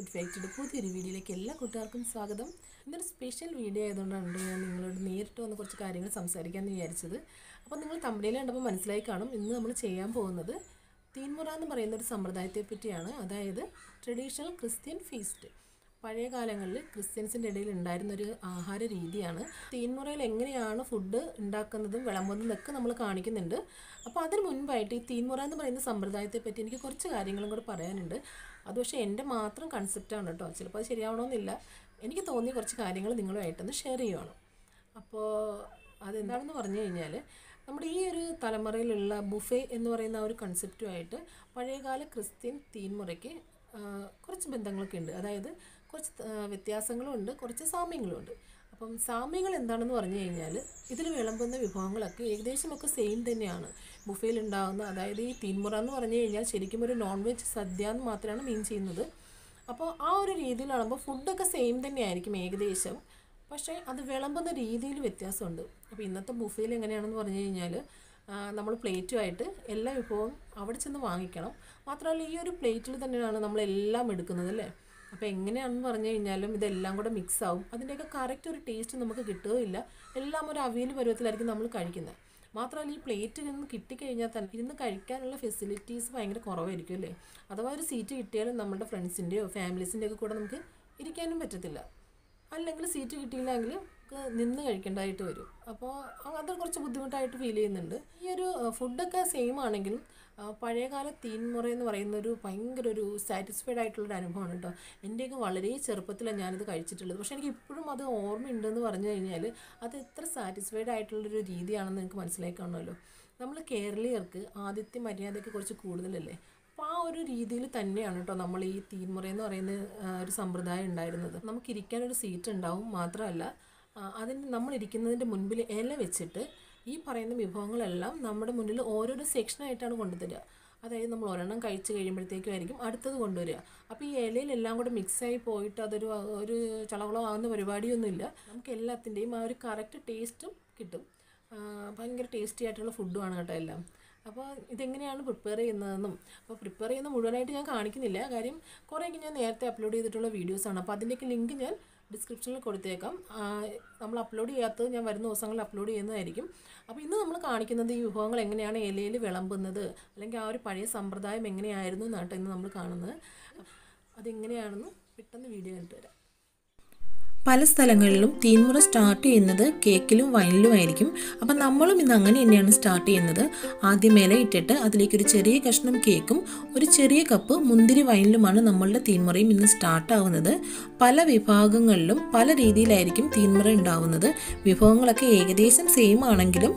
food ഫാക്ടറിയുടെ പുതിയൊരു വീഡിയോയിലേക്ക് എല്ലാ കൂട്ടുകാർക്കും സ്വാഗതം ഇന്നൊരു സ്പെഷ്യൽ വീഡിയോ ആയതുകൊണ്ടാണ് ഞാൻ നിങ്ങളോട് നേരിട്ട് വന്ന് കുറച്ച് കാര്യങ്ങൾ സംസാരിക്കാമെന്ന് വിചാരിച്ചത് അപ്പോൾ നിങ്ങൾ തമ്പടിയിൽ കണ്ടപ്പോൾ മനസ്സിലായി കാണും ഇന്ന് നമ്മൾ ചെയ്യാൻ പോകുന്നത് തീൻമുറ എന്ന് പറയുന്ന ഒരു സമ്പ്രദായത്തെ പറ്റിയാണ് അതായത് ട്രഡീഷണൽ ക്രിസ്ത്യൻ ഫീസ്റ്റ് പഴയ കാലങ്ങളിൽ ക്രിസ്ത്യൻസിൻ്റെ ഇടയിൽ ഉണ്ടായിരുന്ന ഒരു ആഹാര രീതിയാണ് തീൻമുറയിൽ എങ്ങനെയാണ് ഫുഡ് ഉണ്ടാക്കുന്നതും വിളമ്പുന്നതും നമ്മൾ കാണിക്കുന്നുണ്ട് അപ്പോൾ അതിന് മുൻപായിട്ട് ഈ തീൻമുറ എന്ന് പറയുന്ന സമ്പ്രദായത്തെ പറ്റി എനിക്ക് കുറച്ച് കാര്യങ്ങളും കൂടെ പറയാനുണ്ട് അത് പക്ഷേ എൻ്റെ മാത്രം കൺസെപ്റ്റാണ് കേട്ടോ ചിലപ്പോൾ അത് ശരിയാവണമെന്നില്ല എനിക്ക് തോന്നിയ കുറച്ച് കാര്യങ്ങൾ നിങ്ങളുമായിട്ടൊന്ന് ഷെയർ ചെയ്യുവാണ് അപ്പോൾ അതെന്താണെന്ന് പറഞ്ഞു കഴിഞ്ഞാൽ നമ്മുടെ ഈ ഒരു തലമുറയിലുള്ള ബുഫേ എന്ന് പറയുന്ന ആ ഒരു കൺസെപ്റ്റുമായിട്ട് പഴയകാല ക്രിസ്ത്യൻ തീൻമുറയ്ക്ക് ആ, കുറച്ച് ബന്ധങ്ങളൊക്കെ ഉണ്ട് അതായത് കുറച്ച് ആ, വ്യത്യാസങ്ങളും ഉണ്ട് കുറച്ച് സാമ്യങ്ങളും ഉണ്ട് അപ്പം സാമ്യങ്ങൾ എന്താണെന്ന് പറഞ്ഞു കഴിഞ്ഞാൽ ഇതിൽ വിളമ്പുന്ന വിഭവങ്ങളൊക്കെ ഏകദേശമൊക്കെ സെയിം തന്നെയാണ് ബുഫേയിൽ ഉണ്ടാകുന്ന അതായത് ഈ തീൻമുറ എന്ന് പറഞ്ഞു കഴിഞ്ഞാൽ ശരിക്കും ഒരു നോൺ വെജ് സദ്യ എന്ന് മാത്രമാണ് മീൻ ചെയ്യുന്നത് അപ്പോൾ ആ ഒരു രീതിയിലാകുമ്പോൾ ഫുഡൊക്കെ സെയിം തന്നെയായിരിക്കും ഏകദേശം പക്ഷേ അത് വിളമ്പുന്ന രീതിയിൽ വ്യത്യാസമുണ്ട് അപ്പോൾ ഇന്നത്തെ ബുഫേയിൽ എങ്ങനെയാണെന്ന് പറഞ്ഞു കഴിഞ്ഞാൽ നമ്മൾ പ്ലേറ്റുമായിട്ട് എല്ലാ വിഭവവും അവിടെ ചെന്ന് വാങ്ങിക്കണം മാത്രമല്ല ഈ ഒരു പ്ലേറ്റിൽ തന്നെയാണ് നമ്മളെല്ലാം എടുക്കുന്നത് അല്ലേ അപ്പോൾ എങ്ങനെയാണെന്ന് പറഞ്ഞു കഴിഞ്ഞാലും ഇതെല്ലാം കൂടെ മിക്സ് ആവും അതിൻ്റെയൊക്കെ കറക്റ്റ് ഒരു ടേസ്റ്റ് നമുക്ക് കിട്ടുകയില്ല എല്ലാം ഒരു അവിയൽ പരുവത്തിലായിരിക്കും നമ്മൾ കഴിക്കുന്നത് മാത്രമല്ല ഈ പ്ലേറ്റ് നിന്ന് കിട്ടിക്കഴിഞ്ഞാൽ തന്നെ ഇരുന്ന് കഴിക്കാനുള്ള ഫെസിലിറ്റീസ് ഭയങ്കര കുറവായിരിക്കും അല്ലേ അഥവാ ഒരു സീറ്റ് കിട്ടിയാലും നമ്മുടെ ഫ്രണ്ട്സിൻ്റെയോ ഫാമിലീസിൻ്റെയോ ഒക്കെ കൂടെ നമുക്ക് ഇരിക്കാനും പറ്റത്തില്ല അല്ലെങ്കിൽ സീറ്റ് കിട്ടിയില്ലെങ്കിൽ നമുക്ക് നിന്ന് കഴിക്കേണ്ടതായിട്ട് വരും അപ്പോൾ അത് കുറച്ച് ബുദ്ധിമുട്ടായിട്ട് ഫീൽ ചെയ്യുന്നുണ്ട് ഈ ഒരു ഫുഡൊക്കെ സെയിം ആണെങ്കിലും ആ, പഴയകാല തീൻമുറ എന്ന് പറയുന്ന ഒരു ഭയങ്കര ഒരു സാറ്റിസ്ഫൈഡ് ആയിട്ടുള്ളൊരു അനുഭവമാണ് കേട്ടോ എൻ്റെയൊക്കെ വളരെ ചെറുപ്പത്തിലാണ് ഞാനിത് കഴിച്ചിട്ടുള്ളത് പക്ഷേ എനിക്ക് ഇപ്പോഴും അത് ഓർമ്മയുണ്ടെന്ന് പറഞ്ഞു കഴിഞ്ഞാൽ അത് എത്ര സാറ്റിസ്ഫൈഡ് ആയിട്ടുള്ളൊരു രീതിയാണെന്ന് നിങ്ങൾക്ക് മനസ്സിലായി കാണുമല്ലോ നമ്മൾ കേരളീയർക്ക് ആദിത്യ മര്യാദയ്ക്ക് കുറച്ച് കൂടുതലല്ലേ അപ്പോൾ ആ ഒരു രീതിയിൽ തന്നെയാണ് കേട്ടോ നമ്മൾ ഈ തീൻമുറ എന്ന് പറയുന്ന ആ, ഒരു സമ്പ്രദായം ഉണ്ടായിരുന്നത് നമുക്ക് ഇരിക്കാൻ ഒരു സീറ്റ് ഉണ്ടാവും മാത്രമല്ല ആ, അതിന് നമ്മൾ ഇരിക്കുന്നതിൻ്റെ മുൻപിൽ ഇല വെച്ചിട്ട് ഈ പറയുന്ന വിഭവങ്ങളെല്ലാം നമ്മുടെ മുന്നിൽ ഓരോരോ സെക്ഷനായിട്ടാണ് കൊണ്ടുതരിക അതായത് നമ്മൾ ഒരെണ്ണം കഴിച്ച് കഴിയുമ്പോഴത്തേക്കും ആയിരിക്കും അടുത്തത് കൊണ്ടുവരിക അപ്പോൾ ഈ ഇലയിലെല്ലാം കൂടെ മിക്സായി പോയിട്ട് അതൊരു ഒരു ചളവളം ആകുന്ന പരിപാടിയൊന്നുമില്ല നമുക്ക് എല്ലാത്തിൻ്റെയും ആ ഒരു കറക്റ്റ് ടേസ്റ്റും കിട്ടും ആ, ഭയങ്കര ടേസ്റ്റി ആയിട്ടുള്ള ഫുഡുമാണ് കേട്ടോ എല്ലാം അപ്പോൾ ഇതെങ്ങനെയാണ് പ്രിപ്പയർ ചെയ്യുന്നതെന്നും അപ്പോൾ പ്രിപ്പയർ ചെയ്യുന്ന മുഴുവനായിട്ട് ഞാൻ കാണിക്കുന്നില്ല കാര്യം കുറേയൊക്കെ ഞാൻ നേരത്തെ അപ്ലോഡ് ചെയ്തിട്ടുള്ള വീഡിയോസാണ് അപ്പോൾ അതിൻ്റെയൊക്കെ ലിങ്ക് ഞാൻ ഡിസ്ക്രിപ്ഷനിൽ കൊടുത്തേക്കാം ആ, നമ്മൾ അപ്ലോഡ് ചെയ്യാത്തത് ഞാൻ വരുന്ന ദിവസങ്ങളിൽ അപ്ലോഡ് ചെയ്യുന്നതായിരിക്കും അപ്പോൾ ഇന്ന് നമ്മൾ കാണിക്കുന്നത് ഈ വിഭവങ്ങൾ എങ്ങനെയാണ് ഇലയിൽ വിളമ്പുന്നത് അല്ലെങ്കിൽ ആ ഒരു പഴയ സമ്പ്രദായം എങ്ങനെയായിരുന്നു എന്നാട്ടോ ഇന്ന് നമ്മൾ കാണുന്നത് അതെങ്ങനെയാണെന്ന് പെട്ടെന്ന് വീഡിയോ കണ്ടിട്ട് വരാം പല സ്ഥലങ്ങളിലും തീൻമുറ സ്റ്റാർട്ട് ചെയ്യുന്നത് കേക്കിലും വൈനിലുമായിരിക്കും അപ്പം നമ്മളും ഇന്ന് അങ്ങനെ തന്നെയാണ് സ്റ്റാർട്ട് ചെയ്യുന്നത് ആദ്യം ഇല ഇട്ടിട്ട് അതിലേക്ക് ഒരു ചെറിയ കഷ്ണം കേക്കും ഒരു ചെറിയ കപ്പ് മുന്തിരി വൈനിലുമാണ് നമ്മളുടെ തീൻമുറയും ഇന്ന് സ്റ്റാർട്ട് ആവുന്നത് പല വിഭാഗങ്ങളിലും പല രീതിയിലായിരിക്കും തീൻമുറ ഉണ്ടാവുന്നത് വിഭവങ്ങളൊക്കെ ഏകദേശം സെയിം ആണെങ്കിലും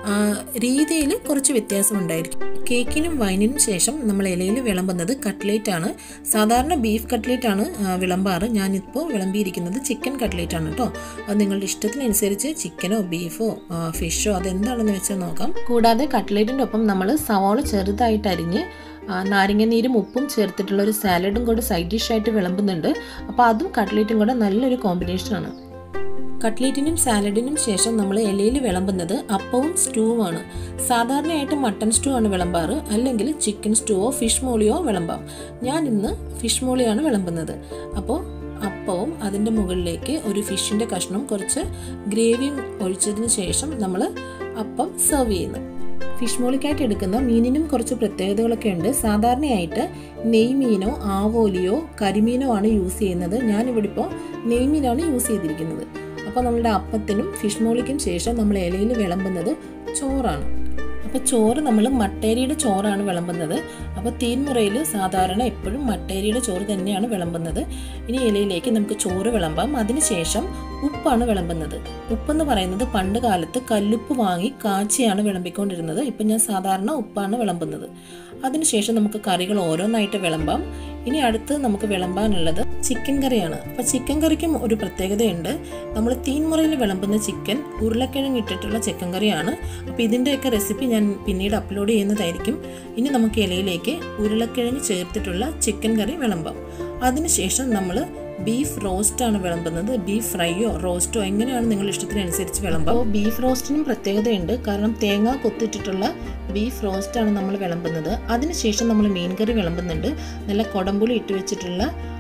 രീതിയിൽ കുറച്ച് വ്യത്യാസമുണ്ടായിരിക്കും കേക്കിനും വൈനിനും ശേഷം നമ്മൾ ഇലയിൽ വിളമ്പുന്നത് കട്ട്ലേറ്റ് ആണ് സാധാരണ ബീഫ് കട്ട്ലേറ്റ് ആണ് ആ, വിളമ്പാറ് ഞാനിപ്പോൾ വിളമ്പിയിരിക്കുന്നത് ചിക്കൻ കട്ട്ലേറ്റ് ആണ് കേട്ടോ അത് നിങ്ങളുടെ ഇഷ്ടത്തിനനുസരിച്ച് ചിക്കനോ ബീഫോ ആ, ഫിഷോ അതെന്താണെന്ന് വെച്ചാൽ നോക്കാം കൂടാതെ കട്ട്ലേറ്റിൻ്റെ ഒപ്പം നമ്മൾ സവാള ചെറുതായിട്ട് അരിഞ്ഞ് ആ, നാരങ്ങനീരും ഉപ്പും ചേർത്തിട്ടുള്ള ഒരു സാലഡും കൂടെ സൈഡ് ഡിഷായിട്ട് വിളമ്പുന്നുണ്ട് അപ്പോൾ അതും കട്ട്ലേറ്റും കൂടെ നല്ലൊരു കോമ്പിനേഷനാണ് കട്ട്ലേറ്റിനും സാലഡിനും ശേഷം നമ്മൾ ഇലയിൽ വിളമ്പുന്നത് അപ്പവും സ്റ്റൂവുമാണ് സാധാരണയായിട്ട് മട്ടൺ സ്റ്റൂ ആണ് വിളമ്പാറ് അല്ലെങ്കിൽ ചിക്കൻ സ്റ്റൂവോ ഫിഷ് മോളിയോ വിളമ്പാം ഞാൻ ഇന്ന് ഫിഷ് മോളിയാണ് വിളമ്പുന്നത് അപ്പോൾ അപ്പവും അതിൻ്റെ മുകളിലേക്ക് ഒരു ഫിഷിൻ്റെ കഷ്ണം കുറച്ച് ഗ്രേവിയും ഒഴിച്ചതിന് ശേഷം നമ്മൾ അപ്പം സെർവ് ചെയ്യുന്നു ഫിഷ് മോളിക്കായിട്ട് എടുക്കുന്ന മീനിനും കുറച്ച് പ്രത്യേകതകളൊക്കെ ഉണ്ട് സാധാരണയായിട്ട് നെയ്മീനോ ആവോലിയോ കരിമീനോ ആണ് യൂസ് ചെയ്യുന്നത് ഞാനിവിടെ ഇപ്പോൾ നെയ്മീനാണ് യൂസ് ചെയ്തിരിക്കുന്നത് അപ്പോൾ നമ്മളുടെ അപ്പത്തിനും ഫിഷ് മോളിക്കും ശേഷം നമ്മൾ ഇലയിൽ വിളമ്പുന്നത് ചോറാണ് അപ്പോൾ ചോറ് നമ്മൾ മട്ടേരിയുടെ ചോറാണ് വിളമ്പുന്നത് അപ്പോൾ തീൻമുറയിൽ സാധാരണ എപ്പോഴും മട്ടേരിയുടെ ചോറ് തന്നെയാണ് വിളമ്പുന്നത് ഇനി ഇലയിലേക്ക് നമുക്ക് ചോറ് വിളമ്പാം അതിനുശേഷം ഉപ്പാണ് വിളമ്പുന്നത് ഉപ്പെന്ന് പറയുന്നത് പണ്ട് കാലത്ത് കല്ലുപ്പ് വാങ്ങി കാച്ചിയാണ് വിളമ്പിക്കൊണ്ടിരുന്നത് ഇപ്പം ഞാൻ സാധാരണ ഉപ്പാണ് വിളമ്പുന്നത് അതിനുശേഷം നമുക്ക് കറികൾ ഓരോന്നായിട്ട് വിളമ്പാം ഇനി അടുത്ത് നമുക്ക് വിളമ്പാനുള്ളത് ചിക്കൻ കറിയാണ് അപ്പോൾ ചിക്കൻ കറിക്കും ഒരു പ്രത്യേകതയുണ്ട് നമ്മൾ തീൻമുറയിൽ വിളമ്പുന്ന ചിക്കൻ ഉരുളക്കിഴങ്ങ് ഇട്ടിട്ടുള്ള ചിക്കൻ കറിയാണ് അപ്പോൾ ഇതിൻ്റെയൊക്കെ റെസിപ്പി ഞാൻ പിന്നീട് അപ്ലോഡ് ചെയ്യുന്നതായിരിക്കും ഇനി നമുക്ക് ഇലയിലേക്ക് ഉരുളക്കിഴങ്ങ് ചേർത്തിട്ടുള്ള ചിക്കൻ കറി വിളമ്പാം അതിനുശേഷം നമ്മൾ ബീഫ് റോസ്റ്റാണ് വിളമ്പുന്നത് ബീഫ് ഫ്രൈയോ റോസ്റ്റോ എങ്ങനെയാണ് നിങ്ങളുടെ ഇഷ്ടത്തിനനുസരിച്ച് വിളമ്പാം അപ്പോൾ ബീഫ് റോസ്റ്റിനും പ്രത്യേകതയുണ്ട് കാരണം തേങ്ങ കൊത്തിട്ടിട്ടുള്ള ബീഫ് റോസ്റ്റാണ് നമ്മൾ വിളമ്പുന്നത് അതിനുശേഷം നമ്മൾ മീൻ കറി വിളമ്പുന്നുണ്ട് നല്ല കൊടമ്പുളി ഇട്ട് വെച്ചിട്ടുള്ള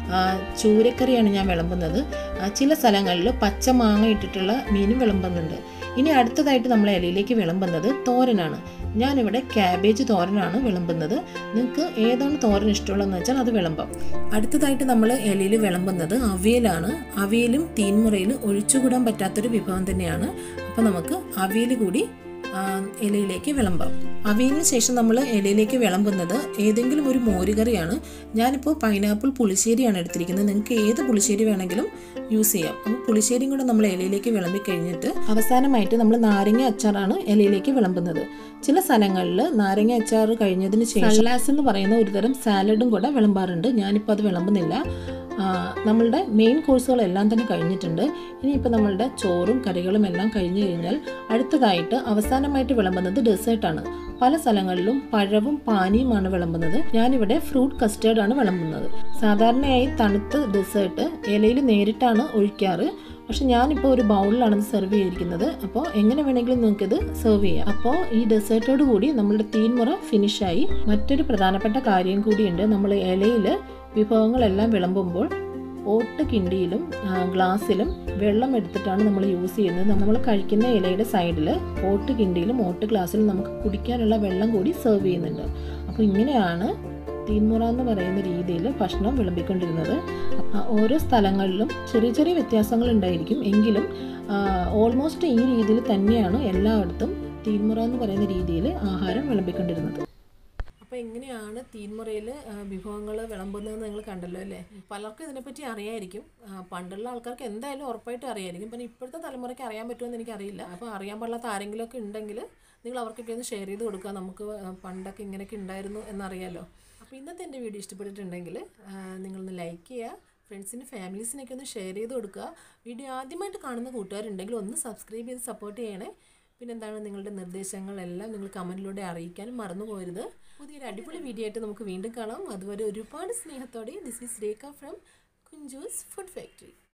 ആ, ചൂരക്കറിയാണ് ഞാൻ വിളമ്പുന്നത് ആ, ചില സ്ഥലങ്ങളിൽ പച്ച മാങ്ങ ഇട്ടിട്ടുള്ള മീനും വിളമ്പുന്നുണ്ട് ഇനി അടുത്തതായിട്ട് നമ്മൾ ഇലയിലേക്ക് വിളമ്പുന്നത് തോരനാണ് ഞാനിവിടെ ക്യാബേജ് തോരനാണ് വിളമ്പുന്നത് നിങ്ങൾക്ക് ഏതാണ് തോരൻ ഇഷ്ടമുള്ളതെന്ന് വെച്ചാൽ അത് വിളമ്പാം അടുത്തതായിട്ട് നമ്മൾ ഇലയിൽ വിളമ്പുന്നത് അവിയലാണ് അവിയലും തീൻമുറയിൽ ഒഴിച്ചുകൂടാൻ പറ്റാത്തൊരു വിഭവം തന്നെയാണ് അപ്പോൾ നമുക്ക് അവിയൽ കൂടി ആ, ഇലയിലേക്ക് വിളമ്പാം അവിയലിന് ശേഷം നമ്മൾ ഇലയിലേക്ക് വിളമ്പുന്നത് ഏതെങ്കിലും ഒരു മോരുകറിയാണ് ഞാനിപ്പോൾ പൈനാപ്പിൾ പുളിശ്ശേരിയാണ് എടുത്തിരിക്കുന്നത് നിങ്ങൾക്ക് ഏത് പുളിശ്ശേരി വേണമെങ്കിലും യൂസ് ചെയ്യാം അപ്പോൾ പുളിശ്ശേരിയും കൂടെ നമ്മൾ ഇലയിലേക്ക് വിളമ്പി കഴിഞ്ഞിട്ട് അവസാനമായിട്ട് നമ്മൾ നാരങ്ങ അച്ചാറാണ് ഇലയിലേക്ക് വിളമ്പുന്നത് ചില സ്ഥലങ്ങളിൽ നാരങ്ങ അച്ചാർ കഴിഞ്ഞതിന് ശേഷം സലാസ് എന്ന് പറയുന്ന ഒരുതരം സാലഡും കൂടെ വിളമ്പാറുണ്ട് ഞാനിപ്പോൾ അത് വിളമ്പുന്നില്ല ആ, നമ്മളുടെ മെയിൻ കോഴ്സുകളെല്ലാം തന്നെ കഴിഞ്ഞിട്ടുണ്ട് ഇനിയിപ്പോൾ നമ്മളുടെ ചോറും കറികളും എല്ലാം കഴിഞ്ഞു കഴിഞ്ഞാൽ അടുത്തതായിട്ട് അവസാനമായിട്ട് വിളമ്പുന്നത് ഡെസേർട്ടാണ് പല സ്ഥലങ്ങളിലും പഴവും പാനിയുമാണ് വിളമ്പുന്നത് ഞാനിവിടെ ഫ്രൂട്ട് കസ്റ്റേർഡ് ആണ് വിളമ്പുന്നത് സാധാരണയായി തണുത്ത ഡെസേർട്ട് ഇലയിൽ നേരിട്ടാണ് ഒഴിക്കാറ് പക്ഷെ ഞാനിപ്പോൾ ഒരു ബൗളിലാണ് ഇത് സെർവ് ചെയ്തിരിക്കുന്നത് അപ്പോൾ എങ്ങനെ വേണമെങ്കിലും നിങ്ങൾക്കിത് സെർവ് ചെയ്യാം അപ്പോൾ ഈ ഡെസേർട്ടോട് കൂടി നമ്മളുടെ തീൻമുറ ഫിനിഷായി മറ്റൊരു പ്രധാനപ്പെട്ട കാര്യം കൂടിയുണ്ട് നമ്മൾ ഇലയിൽ വിഭവങ്ങളെല്ലാം വിളമ്പുമ്പോൾ ഓട്ട് കിണ്ടിയിലും ആ, ഗ്ലാസ്സിലും വെള്ളം എടുത്തിട്ടാണ് നമ്മൾ യൂസ് ചെയ്യുന്നത് നമ്മൾ കഴിക്കുന്ന ഇലയുടെ സൈഡിൽ ഓട്ട് കിണ്ടിയിലും ഓട്ട് ഗ്ലാസ്സിലും നമുക്ക് കുടിക്കാനുള്ള വെള്ളം കൂടി സെർവ് ചെയ്യുന്നുണ്ട് അപ്പോൾ ഇങ്ങനെയാണ് തീൻമുറ എന്ന് പറയുന്ന രീതിയിൽ ഭക്ഷണം വിളമ്പിക്കൊണ്ടിരുന്നത് ആ, ഓരോ സ്ഥലങ്ങളിലും ചെറിയ ചെറിയ വ്യത്യാസങ്ങൾ ഉണ്ടായിരിക്കും എങ്കിലും ഓൾമോസ്റ്റ് ഈ രീതിയിൽ തന്നെയാണ് എല്ലായിടത്തും തീൻമുറ എന്ന് പറയുന്ന രീതിയിൽ ആഹാരം വിളമ്പിക്കൊണ്ടിരുന്നത് അപ്പോൾ എങ്ങനെയാണ് തീൻമുറയിൽ വിഭവങ്ങൾ വിളമ്പുന്നതെന്ന് നിങ്ങൾ കണ്ടല്ലോ അല്ലേ പലർക്കും ഇതിനെപ്പറ്റി അറിയായിരിക്കും ആ, പണ്ടുള്ള ആൾക്കാർക്ക് എന്തായാലും ഉറപ്പായിട്ടും അറിയായിരിക്കും പിന്നെ ഇപ്പോഴത്തെ തലമുറയ്ക്ക് അറിയാൻ പറ്റുമെന്ന് എനിക്കറിയില്ല അപ്പോൾ അറിയാൻ പാടില്ലാത്ത ആരെങ്കിലുമൊക്കെ ഉണ്ടെങ്കിൽ നിങ്ങൾ അവർക്കൊക്കെ ഒന്ന് ഷെയർ ചെയ്ത് കൊടുക്കുക നമുക്ക് ആ, പണ്ടൊക്കെ ഇങ്ങനെയൊക്കെ ഉണ്ടായിരുന്നു എന്നറിയാലോ അപ്പോൾ ഇന്നത്തെ എൻ്റെ വീഡിയോ ഇഷ്ടപ്പെട്ടിട്ടുണ്ടെങ്കിൽ ആ, നിങ്ങളൊന്ന് ലൈക്ക് ചെയ്യുക ഫ്രണ്ട്സിന് ഫാമിലീസിനൊക്കെ ഒന്ന് ഷെയർ ചെയ്ത് കൊടുക്കുക വീഡിയോ ആദ്യമായിട്ട് കാണുന്ന കൂട്ടുകാരുണ്ടെങ്കിൽ ഒന്ന് സബ്സ്ക്രൈബ് ചെയ്ത് സപ്പോർട്ട് ചെയ്യണേ പിന്നെന്താണ് നിങ്ങളുടെ നിർദ്ദേശങ്ങളെല്ലാം നിങ്ങൾ കമൻറ്റിലൂടെ അറിയിക്കാനും മറന്നു പോകരുത് പുതിയൊരു അടിപൊളി വീഡിയോ ആയിട്ട് നമുക്ക് വീണ്ടും കാണാം അതുവരെ ഒരുപാട് സ്നേഹത്തോടെ this is Rekha from Kunjoos food factory